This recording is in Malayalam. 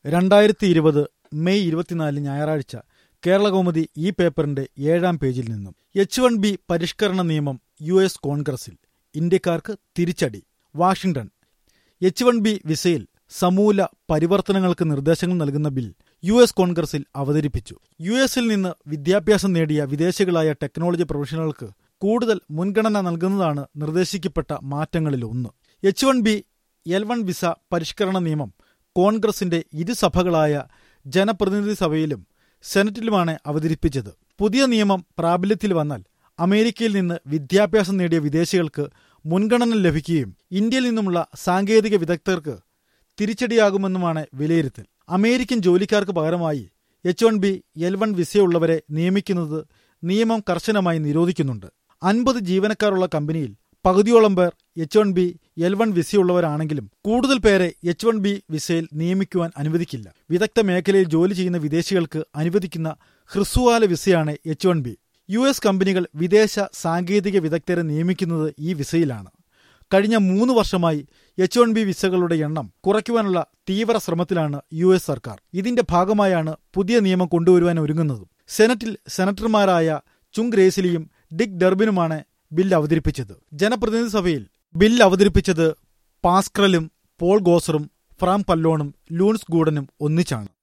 രണ്ടായിരത്തി ഇരുപത് മെയ് ഇരുപത്തിനാല് ഞായറാഴ്ച കേരളകൗമുദി ഈ പേപ്പറിന്റെ ഏഴാം പേജിൽ നിന്നും എച്ച് വൺ ബി പരിഷ്കരണ നിയമം യു എസ് കോൺഗ്രസിൽ ഇന്ത്യക്കാർക്ക് തിരിച്ചടി വാഷിംഗ്ടൺ എച്ച് വൺ ബി വിസയിൽ സമൂല പരിവർത്തനങ്ങൾക്ക് നിർദ്ദേശങ്ങൾ നൽകുന്ന ബിൽ യു എസ് കോൺഗ്രസിൽ അവതരിപ്പിച്ചു യു എസിൽ നിന്ന് വിദ്യാഭ്യാസം നേടിയ വിദേശികളായ ടെക്നോളജി പ്രൊഫഷണലുകൾക്ക് കൂടുതൽ മുൻഗണന നൽകുന്നതാണ് നിർദ്ദേശിക്കപ്പെട്ട മാറ്റങ്ങളിൽ ഒന്ന് H one B L one visa പരിഷ്കരണ നിയമം കോൺഗ്രസിന്റെ ഇരുസഭകളായ ജനപ്രതിനിധി സഭയിലും സെനറ്റിലുമാണ് അവതരിപ്പിച്ചത് പുതിയ നിയമം പ്രാബല്യത്തിൽ വന്നാൽ അമേരിക്കയിൽ നിന്ന് വിദ്യാഭ്യാസം നേടിയ വിദേശികൾക്ക് മുൻഗണന ലഭിക്കുകയും ഇന്ത്യയിൽ നിന്നുമുള്ള സാങ്കേതിക വിദഗ്ധർക്ക് തിരിച്ചടിയാകുമെന്നുമാണ് വിലയിരുത്തൽ അമേരിക്കൻ ജോലിക്കാർക്ക് പകരമായി H one B L one വിസയുള്ളവരെ നിയമിക്കുന്നത് നിയമം കർശനമായി നിരോധിക്കുന്നുണ്ട് അൻപത് ജീവനക്കാരുള്ള കമ്പനിയിൽ പകുതിയോളം പേർ H one B L one വിസയുള്ളവരാണെങ്കിലും കൂടുതൽ പേരെ എച്ച് വൺ ബി വിസയിൽ നിയമിക്കുവാൻ അനുവദിക്കില്ല വിദഗ്ധ മേഖലയിൽ ജോലി ചെയ്യുന്ന വിദേശികൾക്ക് അനുവദിക്കുന്ന ഹ്രസ്വകാല വിസയാണ് H one B U S കമ്പനികൾ വിദേശ സാങ്കേതിക വിദഗ്ധരെ നിയമിക്കുന്നത് ഈ വിസയിലാണ് കഴിഞ്ഞ മൂന്ന് വർഷമായി എച്ച് വൺ ബി വിസകളുടെ എണ്ണം കുറയ്ക്കുവാനുള്ള തീവ്ര ശ്രമത്തിലാണ് യു എസ് സർക്കാർ ഇതിന്റെ ഭാഗമായാണ് പുതിയ നിയമം കൊണ്ടുവരുവാൻ ഒരുങ്ങുന്നത് സെനറ്റിൽ സെനറ്റർമാരായ ചുങ് റേസിലിയും ഡിക് ഡെർബിനുമാണ് ബിൽ അവതരിപ്പിച്ചത് ജനപ്രതിനിധി സഭയിൽ ബിൽ അവതരിപ്പിച്ചത് പാസ്ക്രലും പോൾ ഗോസറും ഫ്രാം പല്ലോണും ലൂൺസ് ഗൂഡനും ഒന്നിച്ചാണ്